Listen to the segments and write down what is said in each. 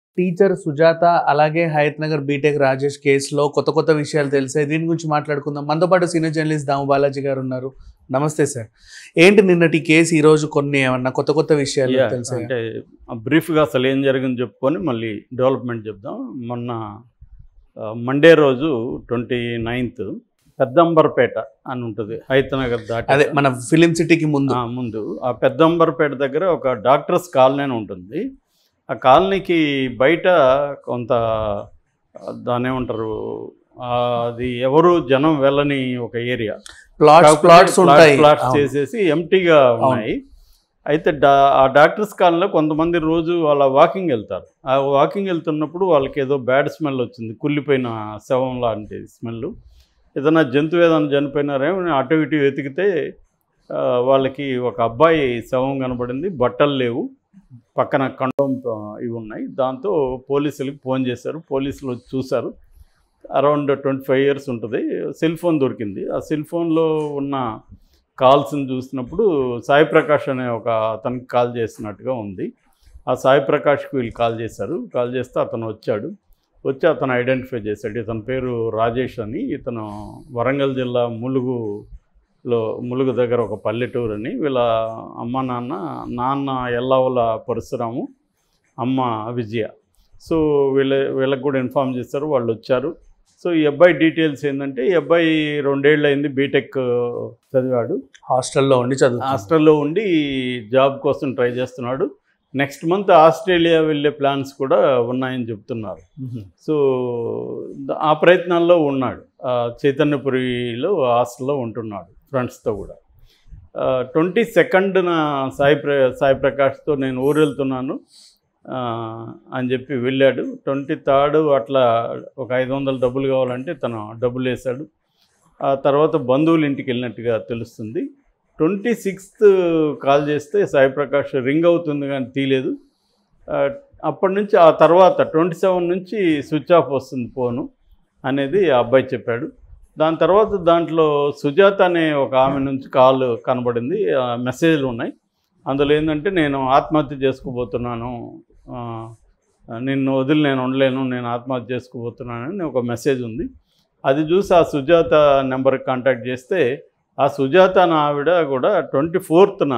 Teacher Sujatha అలాగే Hayath Nagar BTech Rajesh కేసులో కొత్త కొత్త విషయాలు తెలిసాయి దీని గురించి మాట్లాడుకుందాం మనతో పాటు సీనియర్ జర్నలిస్ట్ దాము బాలాజీ గారు ఉన్నారు నమస్తే సార్ ఏంటి నిన్నటి కేసు ఈ రోజు కొన్ని ఏమన్నా కొత్త కొత్త విషయాలు Yeah, తెలిసాయి అంటే బ్రీఫ్గా అసలు ఏం జరిగింది చెప్పుకొని మళ్ళీ డెవలప్మెంట్ చెప్దాం మొన్న మండే రోజు ట్వంటీ నైన్త్ పెద్దంబర్పేట అని ఉంటుంది హైతనగర్ దాటి అదే మన ఫిలిం సిటీకి ముందు ఆ, ముందు ఆ పెద్దంబర్పేట దగ్గర ఒక డాక్టర్స్ కాలనీ అని ఉంటుంది ఆ కాలనీకి బయట కొంత ఆ, దాన్ని ఏమంటారు ఆ, అది ఎవరు జనం వెళ్ళని ఒక ఏరియా ప్లాట్స్ ప్లాట్స్ ఉంటాయి ప్లాట్స్ అవును. చేసేసి ఎంటీగా ఉన్నాయి అయితే డా ఆ డాక్టర్స్ కాలంలో కొంతమంది రోజు వాళ్ళ వాకింగ్ వెళ్తారు ఆ వాకింగ్ వెళ్తున్నప్పుడు వాళ్ళకి ఏదో బ్యాడ్ స్మెల్ వచ్చింది కుళ్ళిపోయిన శవం లాంటి స్మెల్ ఏదైనా జంతువు ఏదైనా చనిపోయినారేమో అని అటు ఇటు వెతికితే ఆ, వాళ్ళకి ఒక అబ్బాయి శవం కనబడింది బట్టలు లేవు పక్కన కండం ఆ, ఇవి ఉన్నాయి దాంతో పోలీసులకు ఫోన్ చేశారు పోలీసులు వచ్చి చూశారు అరౌండ్ ట్వంటీ ఫైవ్ ఇయర్స్ ఉంటుంది సెల్ ఫోన్ దొరికింది ఆ సెల్ ఫోన్లో ఉన్న కాల్స్ని చూసినప్పుడు సాయి ప్రకాష్ అనే ఒక అతనికి కాల్ చేసినట్టుగా ఉంది ఆ సాయి ప్రకాష్కి వీళ్ళు కాల్ చేశారు కాల్ చేస్తే అతను వచ్చాడు వచ్చి అతను ఐడెంటిఫై చేశాడు ఇతని పేరు రాజేష్ అని ఇతను వరంగల్ జిల్లా ములుగులో ములుగు దగ్గర ఒక పల్లెటూరు అని వీళ్ళ అమ్మ నాన్న నాన్న ఎల్లావుల పరశురాము అమ్మ విజయ సో వీళ్ళ వీళ్ళకి కూడా ఇన్ఫామ్ చేశారు వాళ్ళు వచ్చారు సో ఈ అబ్బాయి డీటెయిల్స్ ఏంటంటే ఈ అబ్బాయి రెండేళ్ళు అయింది బీటెక్ చదివాడు హాస్టల్లో ఉండి చదువు హాస్టల్లో ఉండి జాబ్ కోసం ట్రై చేస్తున్నాడు నెక్స్ట్ మంత్ ఆస్ట్రేలియా వెళ్ళే ప్లాన్స్ కూడా ఉన్నాయని చెప్తున్నారు సో ద- ఆ ప్రయత్నాల్లో ఉన్నాడు ఆ, చైతన్యపురిలో హాస్టల్లో ఉంటున్నాడు ఫ్రెండ్స్తో కూడా ట్వంటీ సెకండ్న సాయి ప్ర సాయి ప్రకాష్తో నేను ఊరు వెళ్తున్నాను ఆ, అని చెప్పి వెళ్ళాడు ట్వంటీ థర్డ్ అట్లా ఒక ఐదు వందల డబ్బులు కావాలంటే తను డబ్బులు వేశాడు ఆ తర్వాత బంధువుల ఇంటికి వెళ్ళినట్టుగా తెలుస్తుంది ట్వంటీ సిక్స్త్ కాల్ చేస్తే సాయి ప్రకాష్ రింగ్ అవుతుంది కానీ తీయలేదు ఆ, అప్పటి నుంచి ఆ తర్వాత ట్వంటీ సెవెన్ నుంచి స్విచ్ ఆఫ్ వస్తుంది ఫోను అనేది ఆ అబ్బాయి చెప్పాడు దాని తర్వాత దాంట్లో సుజాత అనే ఒక ఆమె నుంచి కాల్ కనబడింది ఆ, మెసేజ్లు ఉన్నాయి అందులో ఏంటంటే నేను ఆత్మహత్య చేసుకోబోతున్నాను ఆ, నిన్ను వదిలి నేను ఉండలేను నేను ఆత్మహత్య చేసుకోబోతున్నానని ఒక మెసేజ్ ఉంది అది చూసి ఆ సుజాత నెంబర్కి కాంటాక్ట్ చేస్తే ఆ సుజాత అనే ఆవిడ కూడా ట్వంటీ ఫోర్త్న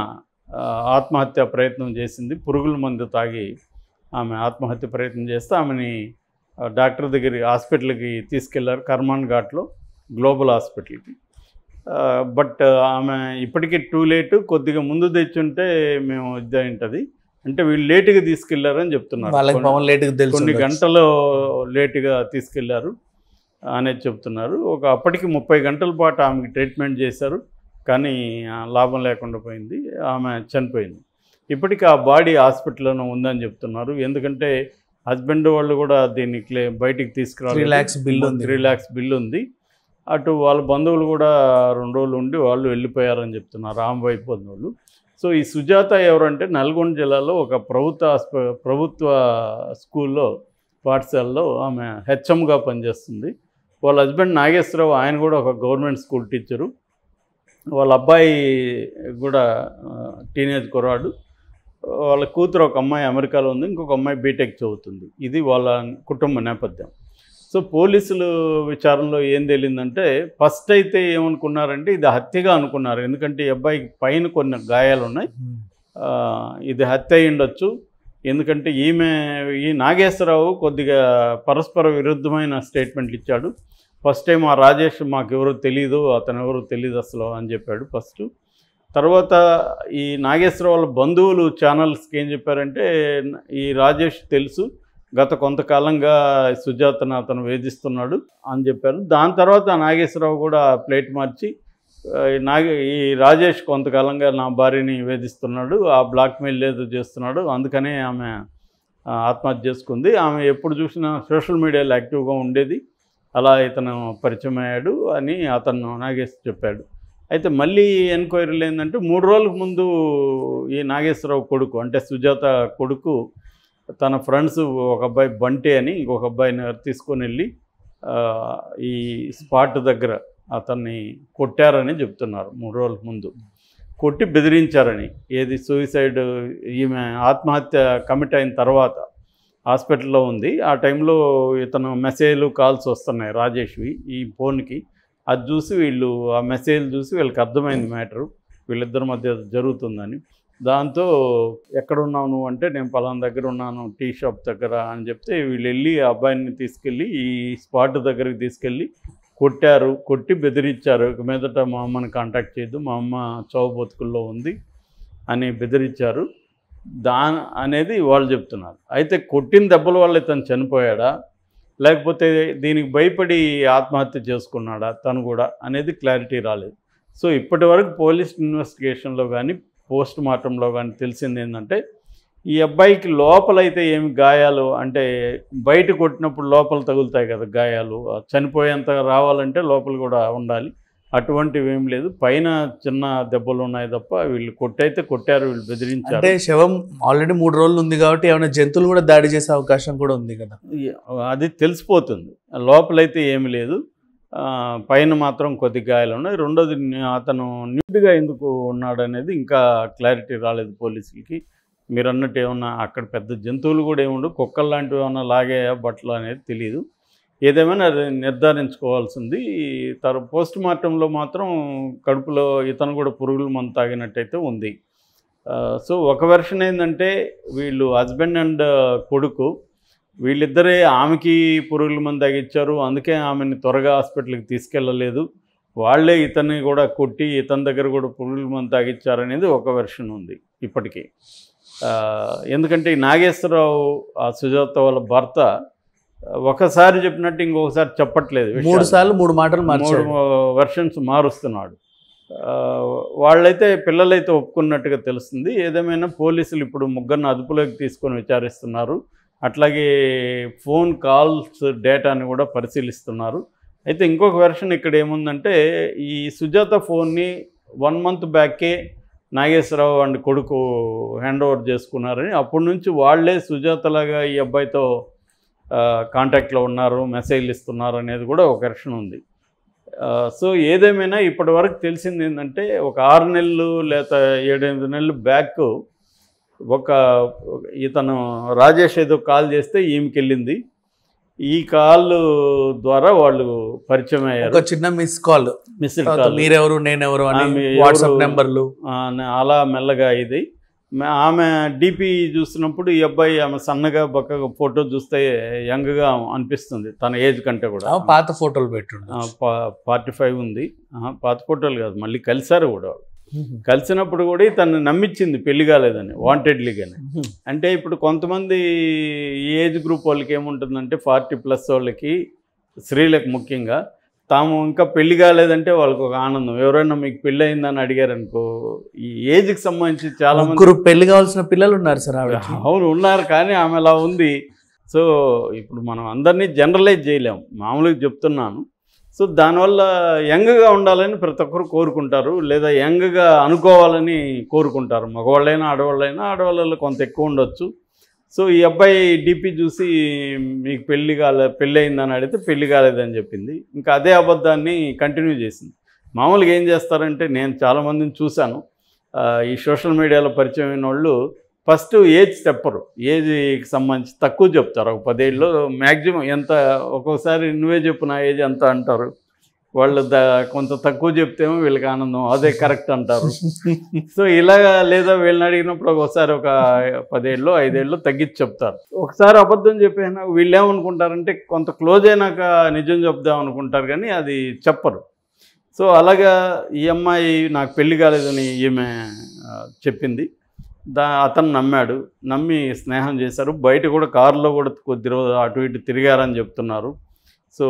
ఆత్మహత్య ప్రయత్నం చేసింది పురుగుల మందు తాగి ఆమె ఆత్మహత్య ప్రయత్నం చేస్తే ఆమెని ఆ, డాక్టర్ దగ్గర హాస్పిటల్కి తీసుకెళ్లారు కర్మాన్ ఘాట్లో గ్లోబల్ హాస్పిటల్కి ఆ, బట్ ఆమె ఇప్పటికీ టూ లేట్ కొద్దిగా ముందు తెచ్చుంటే మేము ఇది ఉంటుంది అంటే వీళ్ళు లేటుగా తీసుకెళ్లారని చెప్తున్నారు వాళ్ళకి కొన్ని- పవన్ లేట్కి తెలుసు కొన్ని గంటలు లేటుగా తీసుకెళ్లారు అనేది చెప్తున్నారు ఒక అప్పటికి ముప్పై గంటల పాటు ఆమెకి ట్రీట్మెంట్ చేశారు కానీ ఆ, లాభం లేకుండా పోయింది ఆమె చనిపోయింది ఇప్పటికీ ఆ బాడీ హాస్పిటల్లోనే ఉందని చెప్తున్నారు ఎందుకంటే హస్బెండ్ వాళ్ళు కూడా దీన్ని క్లే బయటికి త్రీ తీసుకురావాలి ల్యాక్స్ బిల్ ఉంది త్రీ ల్యాక్స్ బిల్ ఉంది అటు వాళ్ళ బంధువులు కూడా రెండు రోజులు ఉండి వాళ్ళు వెళ్ళిపోయారని చెప్తున్నారు రాంబాయి బంధువులు సో ఈ సుజాత ఎవరంటే నల్గొండ జిల్లాలో ఒక ప్రభుత్వ ఆస్ప ప్రభుత్వ స్కూల్లో పాఠశాలలో ఆమె హెచ్ఎంగా పనిచేస్తుంది వాళ్ళ హస్బెండ్ నాగేశ్వరరావు ఆయన కూడా ఒక గవర్నమెంట్ స్కూల్ టీచరు వాళ్ళ అబ్బాయి కూడా టీనేజ్ కుర్రాడు వాళ్ళ కూతురు ఒక అమ్మాయి అమెరికాలో ఉంది ఇంకొక అమ్మాయి బీటెక్ చదువుతుంది ఇది వాళ్ళ కుటుంబ నేపథ్యం సో పోలీసులు విచారణలో ఏం తేలిందంటే ఫస్ట్ అయితే ఏమనుకున్నారంటే ఇది హత్యగా అనుకున్నారు ఎందుకంటే ఈ అబ్బాయికి పైన కొన్ని గాయాలు ఉన్నాయి ఆ, ఇది హత్య అయి ఉండొచ్చు ఎందుకంటే ఈమె ఈ నాగేశ్వరరావు కొద్దిగా పరస్పర విరుద్ధమైన స్టేట్మెంట్లు ఇచ్చాడు ఫస్ట్ టైం ఆ రాజేష్ మాకు ఎవరో తెలియదు అతను ఎవరో తెలియదు అసలు అని చెప్పాడు ఫస్ట్ తర్వాత ఈ నాగేశ్వరరావు వాళ్ళ బంధువులు ఛానల్స్కి ఏం చెప్పారంటే ఈ రాజేష్ తెలుసు గత కొంతకాలంగా సుజాతను అతను వేధిస్తున్నాడు అని చెప్పారు దాని తర్వాత నాగేశ్వరరావు కూడా ప్లేట్ మార్చి ఆ, ఈ నాగ ఈ రాజేష్ కొంతకాలంగా నా భార్యని వేధిస్తున్నాడు ఆ బ్లాక్మెయిల్ లేదు చేస్తున్నాడు అందుకనే ఆమె ఆ, ఆత్మహత్య చేసుకుంది ఆమె ఎప్పుడు చూసినా సోషల్ మీడియాలో యాక్టివ్గా ఉండేది అలా ఇతను పరిచయం అయ్యాడు అని అతను నాగేష్ చెప్పాడు అయితే మళ్ళీ ఎంక్వైరీలు ఏంటంటే మూడు రోజులకు ముందు ఈ నాగేశ్వరరావు కొడుకు అంటే సుజాత కొడుకు తన ఫ్రెండ్స్ ఒక అబ్బాయి బంటి అని ఇంకొక అబ్బాయిని తీసుకొని వెళ్ళి ఆ, ఈ స్పాట్ దగ్గర అతన్ని కొట్టారని చెప్తున్నారు మూడు రోజుల ముందు కొట్టి బెదిరించారని ఏది సూసైడ్ ఈమె ఆత్మహత్య కమిట్ అయిన తర్వాత హాస్పిటల్లో ఉంది ఆ టైంలో ఇతను మెసేజ్లు కాల్స్ వస్తున్నాయి రాజేష్వి ఈ ఫోన్కి అది చూసి వీళ్ళు ఆ మెసేజ్ చూసి వీళ్ళకి అర్థమైంది మ్యాటరు వీళ్ళిద్దరి మధ్య జరుగుతుందని దాంతో ఎక్కడ ఉన్నావు నువ్వు అంటే నేను పలానా దగ్గర ఉన్నాను టీ షాప్ దగ్గర అని చెప్తే వీళ్ళు వెళ్ళి ఆ అబ్బాయిని తీసుకెళ్ళి ఈ స్పాట్ దగ్గరికి తీసుకెళ్ళి కొట్టారు కొట్టి బెదిరించారు ఇక మీదట మా అమ్మని కాంటాక్ట్ చేయొద్దు మా అమ్మ చావు బతుకుల్లో ఉంది అని బెదిరించారు దా అనేది వాళ్ళు చెప్తున్నారు అయితే కొట్టిన దెబ్బల వల్ల ఇతను చనిపోయాడా లేకపోతే దీనికి భయపడి ఆత్మహత్య చేసుకున్నాడా తను కూడా అనేది క్లారిటీ రాలేదు సో ఇప్పటి వరకు పోలీస్ ఇన్వెస్టిగేషన్లో కానీ పోస్ట్ మార్టంలో కానీ తెలిసింది ఏంటంటే ఈ అబ్బాయికి లోపలైతే ఏమి గాయాలు అంటే బయట కొట్టినప్పుడు లోపల తగులుతాయి కదా గాయాలు ఆ చనిపోయేంత రావాలంటే లోపల కూడా ఉండాలి అటువంటివి ఏం లేదు పైన చిన్న దెబ్బలు ఉన్నాయి తప్ప వీళ్ళు కొట్టయితే కొట్టారు వీళ్ళు బెదిరించారు అంటే శవం ఆల్రెడీ మూడు రోజులు ఉంది కాబట్టి ఏమైనా జంతువులు కూడా దాడి చేసే అవకాశం కూడా ఉంది కదా ఈ- అది తెలిసిపోతుంది లోపలైతే ఏమి లేదు ఆ, పైన మాత్రం కొద్ది గాయాలు ఉన్నాయి రెండోది ని- అతను న్యూడ్గా ఎందుకు ఉన్నాడు అనేది ఇంకా క్లారిటీ రాలేదు పోలీసులకి మీరు అన్నట్టు ఏమన్నా అక్కడ పెద్ద జంతువులు కూడా ఏముండవు కుక్కలు లాంటివి ఏమన్నా లాగాయా బట్టలు అనేది తెలియదు ఏదేమైనా అది నిర్ధారించుకోవాల్సింది తర పోస్ట్ మార్టంలో మాత్రం కడుపులో ఇతను కూడా పురుగుల మందు తాగినట్టయితే ఉంది ఆ, సో ఒక వెర్షన్ ఏంటంటే వీళ్ళు హస్బెండ్ అండ్ కొడుకు వీళ్ళిద్దరే ఆమెకి పురుగుల మందు తగ్గించారు అందుకే ఆమెని త్వరగా హాస్పిటల్కి తీసుకెళ్ళలేదు వాళ్ళే ఇతన్ని కూడా కొట్టి ఇతని దగ్గర కూడా పురుగుల మందు తాగించారనేది ఒక వెర్షన్ ఉంది ఇప్పటికీ ఆ, ఎందుకంటే ఈ నాగేశ్వరరావు ఆ సుజాత వాళ్ళ భర్త ఒకసారి చెప్పినట్టు ఇంకొకసారి చెప్పట్లేదు మూడు విషయాలు. సార్లు మూడు మాటలు మూడు మార్చాడు వెర్షన్స్ మారుస్తున్నాడు ఆ, వాళ్ళైతే పిల్లలైతే ఒప్పుకున్నట్టుగా తెలుస్తుంది ఏదేమైనా పోలీసులు ఇప్పుడు ముగ్గురిని అదుపులోకి తీసుకొని విచారిస్తున్నారు అట్లాగే ఫోన్ కాల్స్ డేటాని కూడా పరిశీలిస్తున్నారు అయితే ఇంకొక వెర్షన్ ఇక్కడ ఏముందంటే ఈ సుజాత ఫోన్ని వన్ మంత్ బ్యాకే నాగేశ్వరరావు అండ్ కొడుకు హ్యాండ్ ఓవర్ చేసుకున్నారని అప్పటి నుంచి వాళ్ళే సుజాతలాగా ఈ అబ్బాయితో కాంటాక్ట్లో ఉన్నారు మెసేజ్లు ఇస్తున్నారు అనేది కూడా ఒక వెర్షన్ ఉంది ఆ, సో ఏదేమైనా ఇప్పటి వరకు తెలిసింది ఏంటంటే ఒక ఆరు నెలలు లేదా ఏడెనిమిది నెలలు బ్యాక్ ఒక ఒక ఇతను రాజేష్ ఏదో కాల్ చేస్తే ఈమెకి వెళ్ళింది ఈ కాల్ ద్వారా వాళ్ళు పరిచయం అయ్యారు ఒక చిన్న మిస్ కాల్ మిస్డ్ కాల్ మీరెవరు నేనెవరు అని ఆమె వాట్సాప్ ఎవరు- నెంబర్లు ఆ, న- అలా మెల్లగా ఇది మ- ఆమె డిపి చూసినప్పుడు ఈ అబ్బాయి ఆమె సన్నగా బక్కగా ఫోటో చూస్తే యంగ్గా అనిపిస్తుంది తన ఏజ్ కంటే కూడా ఆ, పాత ఫోటోలు పెట్టుండు ఫార్టీ ఫైవ్ ఉంది ఆహా, పాత ఫోటోలు కాదు మళ్ళీ కలిశారు కూడా వాళ్ళు. కలిసినప్పుడు కూడా తను నమ్మించింది పెళ్లి కాలేదని వాంటెడ్లీగానే అంటే ఇప్పుడు కొంతమంది ఈ ఏజ్ గ్రూప్ వాళ్ళకి ఏముంటుందంటే ఫార్టీ ప్లస్ వాళ్ళకి స్త్రీలకు ముఖ్యంగా తాము ఇంకా పెళ్లి కాలేదంటే వాళ్ళకి ఒక ఆనందం ఎవరైనా మీకు పెళ్ళి అయిందని అడిగారు అనుకో ఈ ఏజ్కి సంబంధించి చాలా మంది ముగ్గురు పెళ్లి కావాల్సిన పిల్లలు ఉన్నారు సార్ ఆవిడ అవును ఉన్నారు కానీ ఆమె అలా ఉంది సో ఇప్పుడు మనం అందరినీ జనరలైజ్ చేయలేం మామూలుగా చెప్తున్నాను సో దానివల్ల యంగ్గా ఉండాలని ప్రతి ఒక్కరు కోరుకుంటారు లేదా యంగ్గా అనుకోవాలని కోరుకుంటారు మగవాళ్ళైనా ఆడవాళ్ళైనా ఆడవాళ్ళలో కొంత ఎక్కువ ఉండొచ్చు సో ఈ అబ్బాయి డిపి చూసి మీకు పెళ్లి కాలే పెళ్ళి అయిందని అడిగితే పెళ్లి కాలేదని చెప్పింది ఇంకా అదే అబద్ధాన్ని కంటిన్యూ చేసింది మామూలుగా ఏం చేస్తారంటే నేను చాలామందిని చూశాను ఆ, ఈ సోషల్ మీడియాలో పరిచయం అయిన వాళ్ళు ఫస్ట్ ఏజ్ చెప్పరు ఏజ్కి సంబంధించి తక్కువ చెప్తారు ఒక పదేళ్ళు మ్యాక్సిమం ఎంత ఒక్కోసారి నువ్వే చెప్పు నా ఏజ్ ఎంత అంటారు వాళ్ళు ద కొంత తక్కువ చెప్తేమో వీళ్ళకి ఆనందం అదే కరెక్ట్ అంటారు సో ఇలాగా లేదా వీళ్ళని అడిగినప్పుడు ఒకసారి ఒక పదేళ్ళు ఐదేళ్ళు తగ్గించి చెప్తారు ఒకసారి అబద్ధం చెప్పినా వీళ్ళు ఏమనుకుంటారంటే కొంత క్లోజ్ అయినాక నిజం చెప్దాం అనుకుంటారు కానీ అది చెప్పరు సో అలాగా ఈ అమ్మాయి నాకు పెళ్లి కాలేదని ఈమె ఆ, చెప్పింది దా అతను నమ్మాడు నమ్మి స్నేహం చేశారు బయట కూడా కారులో కూడా కొద్ది రోజు అటు ఇటు తిరిగారని చెప్తున్నారు సో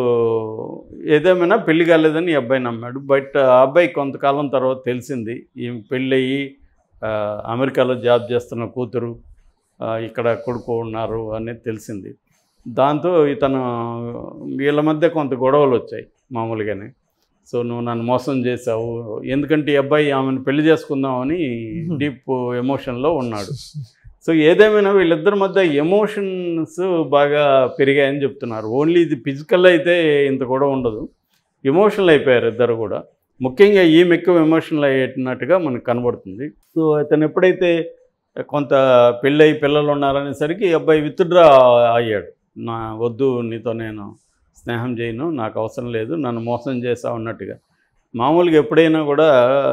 ఏదేమైనా పెళ్లి కాలేదని ఈ అబ్బాయి నమ్మాడు బట్ ఆ అబ్బాయి కొంతకాలం తర్వాత తెలిసింది ఈమె పెళ్ళయి ఆ, అమెరికాలో జాబ్ చేస్తున్న కూతురు ఆ, ఇక్కడ కొడుకు ఉన్నారు అనేది తెలిసింది దాంతో ఇతను వీళ్ళ మధ్య కొంత గొడవలు వచ్చాయి మామూలుగానే సో నువ్వు నన్ను మోసం చేసావు ఎందుకంటే ఈ అబ్బాయి ఆమెను పెళ్లి చేసుకుందామని డీప్ ఎమోషన్లో ఉన్నాడు సో ఏదేమైనా వీళ్ళిద్దరి మధ్య ఎమోషన్స్ బాగా పెరిగాయని చెప్తున్నారు ఓన్లీ ఇది ఫిజికల్ అయితే ఇంత కూడా ఉండదు ఎమోషనల్ అయిపోయారు ఇద్దరు కూడా ముఖ్యంగా ఈమె ఎక్కువ ఎమోషనల్ అయ్యేటట్టుగా మనకు కనబడుతుంది సో అతను ఎప్పుడైతే కొంత పెళ్ళై పిల్లలు ఉన్నారనేసరికి ఈ అబ్బాయి విత్డ్రా అయ్యాడు నా వద్దు నీతో నేను స్నేహం చేయను నాకు అవసరం లేదు నన్ను మోసం చేసావు అన్నట్టుగా మామూలుగా ఎప్పుడైనా కూడా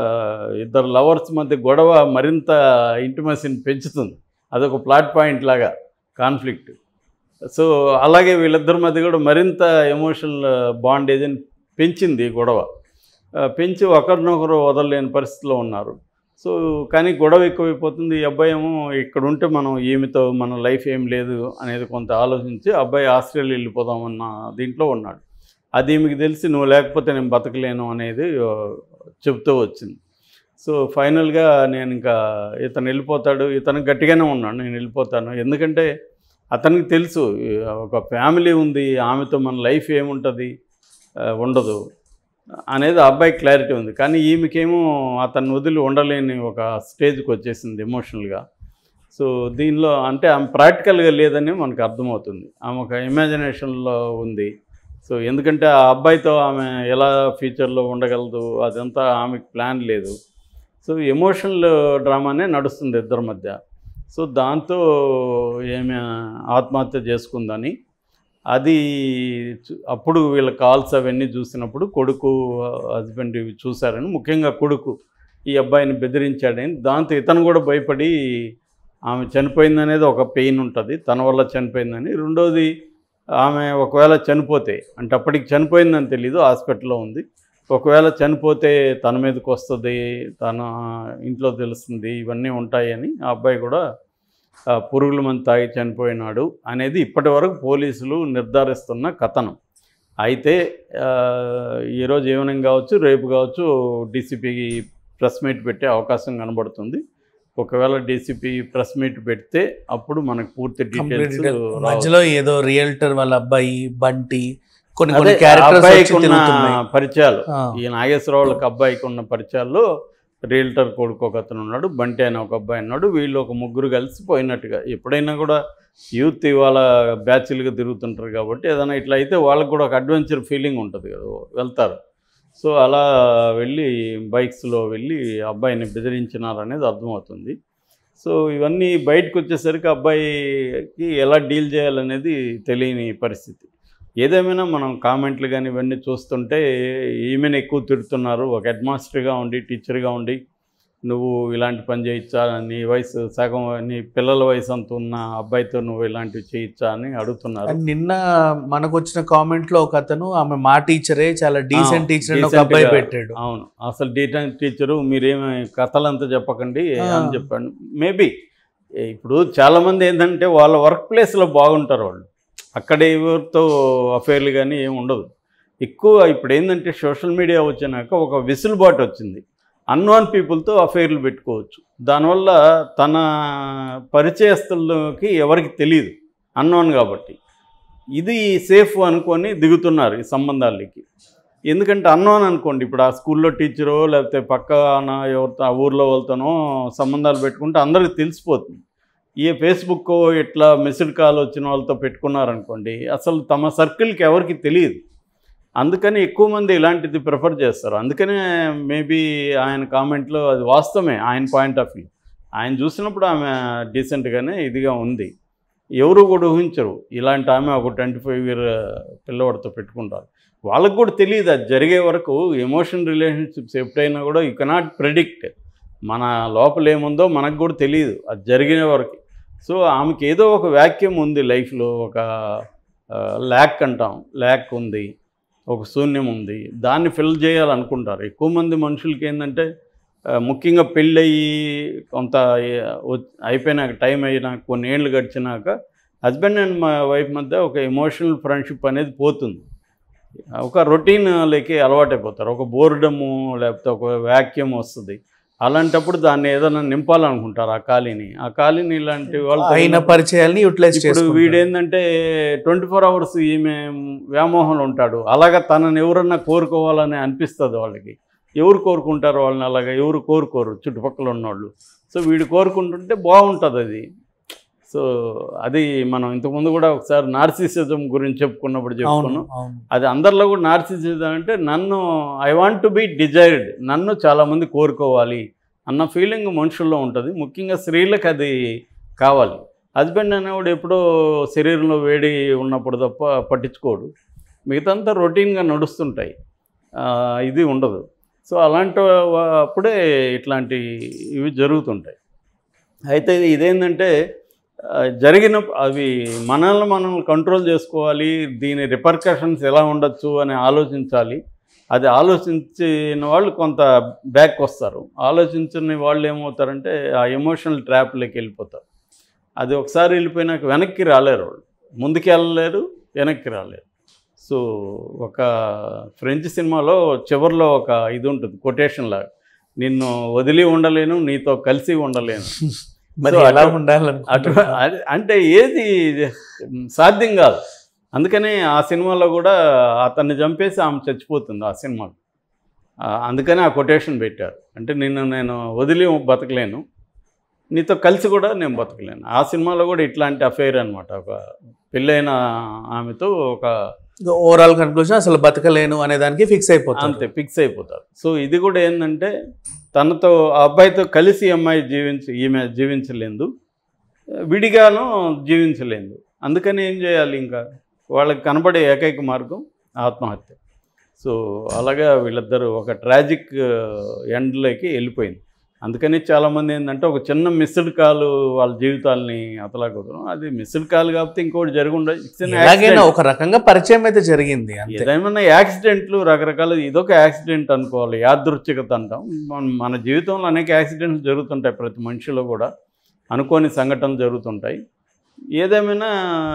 ఇద్దరు లవర్స్ మధ్య గొడవ మరింత ఇంటిమసీని పెంచుతుంది అదొక ప్లాట్ పాయింట్ లాగా కాన్ఫ్లిక్ట్ సో అలాగే వీళ్ళిద్దరి మధ్య కూడా మరింత ఎమోషనల్ బాండేజ్ని పెంచింది ఈ గొడవ ఆ, పెంచి ఒకరినొకరు వదలలేని పరిస్థితిలో ఉన్నారు సో కానీ గొడవ ఎక్కువైపోతుంది ఈ అబ్బాయి ఏమో ఇక్కడ ఉంటే మనం ఈమెతో మన లైఫ్ ఏం లేదు అనేది కొంత ఆలోచించి అబ్బాయి ఆస్ట్రేలియా వెళ్ళిపోదామన్న దీంట్లో ఉన్నాడు అది ఈమెకి తెలిసి నువ్వు లేకపోతే నేను బతకలేను అనేది ఆ, చెప్తూ వచ్చింది సో ఫైనల్గా నేను ఇంకా ఇతను వెళ్ళిపోతాడు ఇతను గట్టిగానే ఉన్నాడు నేను వెళ్ళిపోతాను ఎందుకంటే అతనికి తెలుసు ఈ ఒక ఫ్యామిలీ ఉంది ఆమెతో మన లైఫ్ ఏముంటుంది ఆ, ఉండదు అనేది ఆ అబ్బాయి క్లారిటీ ఉంది కానీ ఈమెకేమో అతన్ని వదిలి ఉండలేని ఒక స్టేజ్కి వచ్చేసింది ఎమోషనల్గా సో దీనిలో అంటే ఆమె ప్రాక్టికల్గా లేదని మనకు అర్థమవుతుంది ఆమె ఒక ఇమాజినేషన్లో ఉంది సో ఎందుకంటే ఆ అబ్బాయితో ఆమె ఎలా ఫ్యూచర్లో ఉండగలదు అదంతా ఆమెకు ప్లాన్ లేదు సో ఎమోషనల్ డ్రామానే నడుస్తుంది ఇద్దరి మధ్య సో దాంతో ఏమి ఆత్మహత్య చేసుకుందని అది చు- అప్పుడు వీళ్ళ కాల్స్ అవన్నీ చూసినప్పుడు కొడుకు హస్బెండ్ ఇవి చూశారని ముఖ్యంగా కొడుకు ఈ అబ్బాయిని బెదిరించాడని దాంతో ఇతను కూడా భయపడి ఆమె చనిపోయిందనేది ఒక పెయిన్ ఉంటుంది తన వల్ల చనిపోయిందని రెండోది ఆమె ఒకవేళ చనిపోతే అంటే అప్పటికి చనిపోయిందని తెలీదు హాస్పిటల్లో ఉంది ఒకవేళ చనిపోతే తన మీదకి వస్తుంది తన ఇంట్లో తెలుస్తుంది ఇవన్నీ ఉంటాయని ఆ అబ్బాయి కూడా ఆ, పురుగుల మందు తాగి చనిపోయినాడు అనేది ఇప్పటి వరకు పోలీసులు నిర్ధారిస్తున్న కథనం అయితే ఆ, ఈరోజు ఈవినింగ్ కావచ్చు రేపు కావచ్చు డీసీపీకి ప్రెస్ మీట్ పెట్టే అవకాశం కనబడుతుంది ఒకవేళ డీసీపీ ప్రెస్ మీట్ పెడితే అప్పుడు మనకు పూర్తి కంప్లీట్ డీటెయిల్స్ మధ్యలో ఏదో రియల్టర్ వాళ్ళ అబ్బాయి బంటి కొన్ని అదే కొన్ని ఆ క్యారెక్టర్స్ అబ్బాయికి ఉన్న తిరుగుతున్నాయి పరిచయాలు ఆ, ఈ నాగేశ్వరరావు వాళ్ళకి అబ్బాయికి ఉన్న పరిచయాల్లో రియల్టర్ కొడుకు ఒక అతను ఉన్నాడు బంటి అనే ఒక అబ్బాయి ఉన్నాడు వీళ్ళు ఒక ముగ్గురు కలిసి పోయినట్టుగా ఎప్పుడైనా కూడా యూత్ ఇవాళ బ్యాచ్లుగా తిరుగుతుంటారు కాబట్టి ఏదైనా ఇట్లా అయితే వాళ్ళకి కూడా ఒక అడ్వెంచర్ ఫీలింగ్ ఉంటుంది కదా వెళ్తారు సో అలా వెళ్ళి బైక్స్లో వెళ్ళి అబ్బాయిని బెదిరించినారనేది అర్థమవుతుంది సో ఇవన్నీ బయటకు వచ్చేసరికి అబ్బాయికి ఎలా డీల్ చేయాలనేది తెలియని పరిస్థితి ఏదేమైనా మనం కామెంట్లు కానీ ఇవన్నీ చూస్తుంటే ఈమెను ఎక్కువ తిడుతున్నారు ఒక హెడ్ మాస్టర్గా ఉండి టీచర్గా ఉండి నువ్వు ఇలాంటి పని చేయొచ్చా నీ వయసు సగం నీ పిల్లల వయసు అంత ఉన్న అబ్బాయితో నువ్వు ఇలాంటివి చేయొచ్చా అని అడుగుతున్నారు అండ్ నిన్న మనకు వచ్చిన కామెంట్ లో ఒక అతను ఆమె మా టీచరే చాలా డీసెంట్ ఆ, టీచర్ అని ఒక decent అబ్బాయి గా. పెట్టాడు అవును అసలు డీటెయిల్ టీచరు మీరేమి కథలంతా చెప్పకండి ఆ. అని చెప్పాను మేబీ ఇప్పుడు చాలామంది ఏంటంటే వాళ్ళ వర్క్ ప్లేస్లో బాగుంటారు వాళ్ళు అక్కడ ఎవరితో అఫైర్లు కానీ ఏమి ఉండదు ఎక్కువ ఇప్పుడు ఏంటంటే సోషల్ మీడియా వచ్చినాక ఒక విసులుబాటు వచ్చింది అన్నోన్ పీపుల్తో అఫైర్లు పెట్టుకోవచ్చు దానివల్ల తన పరిచయస్తులకి ఎవరికి తెలియదు అన్నోన్ కాబట్టి ఇది సేఫ్ అనుకొని దిగుతున్నారు ఈ సంబంధాలకి ఎందుకంటే అన్నోన్ అనుకోండి ఇప్పుడు ఆ స్కూల్లో టీచరో లేకపోతే పక్కన ఎవరితో ఆ ఊర్లో వాళ్ళతోనో సంబంధాలు పెట్టుకుంటే అందరికి తెలిసిపోతుంది ఏ ఫేస్బుక్ ఇట్లా మెసేజ్ కాల్ వచ్చిన వాళ్ళతో పెట్టుకున్నారనుకోండి అసలు తమ సర్కిల్కి ఎవరికి తెలియదు అందుకని ఎక్కువ మంది ఇలాంటిది ప్రిఫర్ చేస్తారు అందుకనే మేబీ ఆయన కామెంట్లో అది వాస్తవమే ఆయన పాయింట్ ఆఫ్ వ్యూ ఆయన చూసినప్పుడు ఆమె డీసెంట్గానే ఇదిగా ఉంది ఎవరు కూడా ఊహించరు ఇలాంటి ఆమె ఒక ట్వంటీ ఫైవ్ ఇయర్ పిల్లవాడితో పెట్టుకుంటారు వాళ్ళకు కూడా తెలియదు అది జరిగే వరకు ఎమోషన్ రిలేషన్షిప్స్ ఎప్పుడైనా కూడా యూ కెనాట్ ప్రెడిక్ట్ మన లోపల ఏముందో మనకు కూడా తెలియదు అది జరిగిన వరకు సో ఆమెకి ఏదో ఒక వాక్యం ఉంది లైఫ్లో ఒక ల్యాక్ అంటాం ల్యాక్ ఉంది ఒక శూన్యం ఉంది దాన్ని ఫిల్ చేయాలనుకుంటారు ఎక్కువ మంది మనుషులకి ఏంటంటే ఆ, ముఖ్యంగా పెళ్ళయి కొంత ఆ, వచ్- అయిపోయినాక టైం అయినాక కొన్ని ఏళ్ళు గడిచినాక హస్బెండ్ అండ్ మా వైఫ్ మధ్య ఒక ఎమోషనల్ ఫ్రెండ్షిప్ అనేది పోతుంది ఒక రొటీన్ లేకి అలవాటైపోతారు ఒక బోర్డము లేకపోతే ఒక వ్యాక్యూమ్ వస్తుంది అలాంటప్పుడు దాన్ని ఏదైనా నింపాలనుకుంటారు ఆ ఖాళీని ఆ ఖాళీని ఇలాంటి వాళ్ళు అయిన పరిచయాల్ని యూటిలైజ్ ఇప్పుడు చేసుకుంటాడు. వీడేంటంటే ట్వంటీ ఫోర్ అవర్స్ ఈమె వ్యామోహంలో ఉంటాడు అలాగా తనని ఎవరన్నా కోరుకోవాలని అనిపిస్తుంది వాళ్ళకి ఎవరు కోరుకుంటారు వాళ్ళని అలాగా ఎవరు కోరుకోరు చుట్టుపక్కల ఉన్నవాళ్ళు సో వీడు కోరుకుంటుంటే బాగుంటుంది అది సో అది మనం ఇంతకుముందు కూడా ఒకసారి నార్సిసిజం గురించి చెప్పుకున్నప్పుడు అవును చెప్పుకున్నాం అవును అది అందరిలో కూడా నార్సిసిజం అంటే నన్ను I want to be desired నన్ను చాలామంది కోరుకోవాలి అన్న ఫీలింగ్ మనుషుల్లో ఉంటుంది ముఖ్యంగా స్త్రీలకు అది కావాలి హస్బెండ్ అనేవాడు ఎప్పుడో శరీరంలో వేడి ఉన్నప్పుడు తప్ప పట్టించుకోడు మిగతాంతా రొటీన్గా నడుస్తుంటాయి ఆ, ఇది ఉండదు సో అలాంటి వా- అప్పుడే ఇట్లాంటి ఇవి జరుగుతుంటాయి అయితే ఇదేంటంటే ఆ, జరిగిన అవి మనల్ని మనం కంట్రోల్ చేసుకోవాలి దీని రిపర్కషన్స్ ఎలా ఉండొచ్చు అని ఆలోచించాలి అది ఆలోచించిన వాళ్ళు కొంత బ్యాక్ వస్తారు ఆలోచించని వాళ్ళు ఏమవుతారంటే ఆ ఎమోషనల్ ట్రాప్లోకి వెళ్ళిపోతారు అది ఒకసారి వెళ్ళిపోయినాక వెనక్కి రాలేరు వాళ్ళు ముందుకు వెళ్ళలేరు వెనక్కి రాలేరు సో ఒక ఫ్రెంచ్ సినిమాలో చివరిలో ఒక ఇది ఉంటుంది కొటేషన్ లాగా నిన్ను వదిలి ఉండలేను నీతో కలిసి ఉండలేను మరి So, ఎలా అటు- అటు ఉండాలనుకుంటున్నారు అది- అంటే ఏది సాధ్యం కాదు అందుకనే ఆ సినిమాలో కూడా అతన్ని చంపేసి ఆమె చచ్చిపోతుంది ఆ సినిమాలో ఆ, అందుకనే ఆ కొటేషన్ పెట్టారు అంటే నిన్ను నేను వదిలి బతకలేను నీతో కలిసి కూడా నేను బతకలేను ఆ సినిమాలో కూడా ఇట్లాంటి అఫైర్ అనమాట ఒక పెళ్ళైన ఆమెతో ఒక ఓవరాల్ కన్క్లూజన్ అసలు బతకలేను అనే దానికి ఫిక్స్ అయిపోతాం అంతే ఫిక్స్ అయిపోతారు సో ఇది కూడా ఏంటంటే తనతో ఆ అబ్బాయితో కలిసి ఈ అమ్మాయి జీవించి ఈమె జీవించలేదు విడిగాను జీవించలేదు అందుకని ఏం చేయాలి ఇంకా వాళ్ళకి కనబడే ఏకైక మార్గం ఆత్మహత్య సో అలాగా వీళ్ళిద్దరూ ఒక ట్రాజిక్ ఎండ్లోకి వెళ్ళిపోయింది అందుకని చాలామంది ఏంటంటే ఒక చిన్న మిస్డ్ కాల్ వాళ్ళ జీవితాలని అతలాకుతారు అది మిస్డ్ కాల్ కాకపోతే ఇంకోటి జరిగి ఉండదు It's an ఎలాగైనా accident. ఒక రకంగా పరిచయం అయితే జరిగింది అంతే ఏదేమైనా యాక్సిడెంట్లు రకరకాల ఇదొక యాక్సిడెంట్ అనుకోవాలి యాదృచ్ఛికత అంటాం మన- మన జీవితంలో అనేక యాక్సిడెంట్స్ జరుగుతుంటాయి ప్రతి మనిషిలో కూడా అనుకోని సంఘటనలు జరుగుతుంటాయి ఏదేమైనా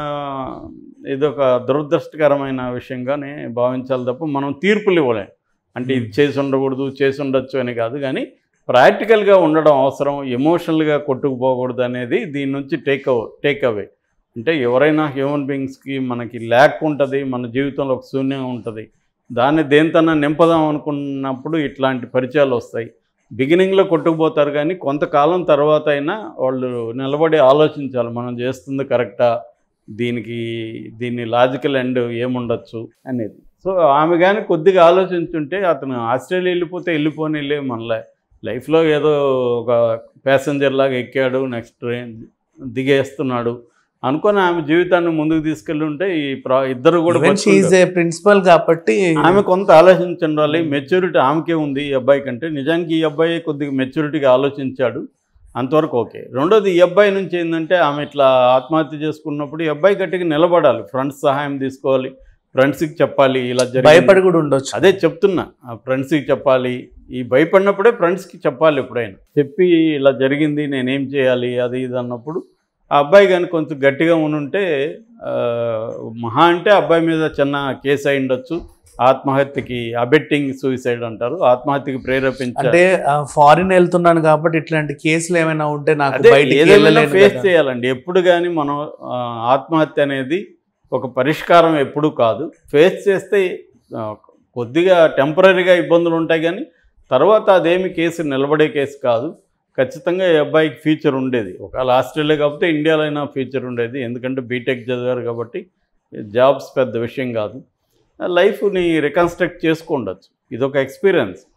ఇదొక దురదృష్టకరమైన విషయంగానే భావించాలి తప్ప మనం తీర్పులు ఇవ్వలేం అంటే ఇది చేసి ఉండకూడదు చేసి ఉండొచ్చు అని కాదు కానీ ప్రాక్టికల్గా ఉండడం అవసరం ఎమోషనల్గా కొట్టుకుపోకూడదు అనేది దీని నుంచి టేక్ అవ టేక్ అవే అంటే ఎవరైనా హ్యూమన్ బీయింగ్స్కి మనకి ల్యాక్ ఉంటుంది మన జీవితంలో ఒక శూన్యం ఉంటుంది దాన్ని దేనితోనా నింపదాం అనుకున్నప్పుడు ఇట్లాంటి పరిచయాలు వస్తాయి బిగినింగ్లో కొట్టుకుపోతారు కానీ కొంతకాలం తర్వాత అయినా వాళ్ళు నిలబడి ఆలోచించాలి మనం చేస్తుంది కరెక్టా దీనికి దీన్ని లాజికల్ ఎండ్ ఏముండొచ్చు అనేది సో ఆమె కానీ కొద్దిగా ఆలోచించుంటే అతను ఆస్ట్రేలియా వెళ్ళిపోతే వెళ్ళిపోనిలే మనలే లైఫ్లో ఏదో ఒక ప్యాసింజర్ లాగా ఎక్కాడు నెక్స్ట్ ట్రైన్ దిగేస్తున్నాడు అనుకొని ఆమె జీవితాన్ని ముందుకు తీసుకెళ్ళి ఉంటే ఈ ప్రా ఇద్దరు కూడా బతుకుంటారు. ఏ ప్రిన్సిపల్ కాబట్టి ఆమె కొంత ఆలోచించండి మెచ్యూరిటీ ఆమెకే ఉంది ఈ అబ్బాయి కంటే నిజానికి ఈ అబ్బాయి కొద్దిగా మెచ్యూరిటీగా ఆలోచించాడు అంతవరకు ఓకే రెండోది ఈ అబ్బాయి నుంచి ఏంటంటే ఆమె ఇట్లా ఆత్మహత్య చేసుకున్నప్పుడు ఈ అబ్బాయి గట్టిగా నిలబడాలి ఫ్రెండ్స్ సహాయం తీసుకోవాలి ఫ్రెండ్స్కి చెప్పాలి ఇలా జరిగింది. భయపడి కూడా ఉండొచ్చు అదే చెప్తున్నా ఆ ఫ్రెండ్స్కి చెప్పాలి ఈ భయపడినప్పుడే ఫ్రెండ్స్కి చెప్పాలి ఎప్పుడైనా చెప్పి ఇలా జరిగింది నేనేం చేయాలి అది ఇది అన్నప్పుడు ఆ అబ్బాయి కానీ కొంచెం గట్టిగా ఉనుంటే ఆ, మహా అంటే అబ్బాయి మీద చిన్న కేసు అయి ఉండొచ్చు ఆత్మహత్యకి అబెట్టింగ్ సూసైడ్ అంటారు ఆత్మహత్యకి ప్రేరేపించారు అంటే ఫారిన్ వెళ్తున్నాను కాబట్టి ఇట్లాంటి కేసులు ఏమైనా ఉంటే నాకు అదే బయటికి ఏదైనా వెళ్ళలేను ఫేస్ కదా. చేయాలండి ఎప్పుడు కానీ మనం ఆ, ఆత్మహత్య అనేది ఒక పరిష్కారం ఎప్పుడూ కాదు ఫేస్ చేస్తే ఆ, కొద్దిగా టెంపరీగా ఇబ్బందులు ఉంటాయి కానీ తర్వాత అదేమి కేసు నిలబడే కేసు కాదు ఖచ్చితంగా ఈ అబ్బాయికి ఫ్యూచర్ ఉండేది ఒకవేళ ఆస్ట్రేలియా కాకపోతే ఇండియాలో అయినా ఫ్యూచర్ ఉండేది ఎందుకంటే బీటెక్ చదివారు కాబట్టి జాబ్స్ పెద్ద విషయం కాదు లైఫ్ని రికన్స్ట్రక్ట్ చేసుకోండొచ్చు ఇదొక ఎక్స్పీరియన్స్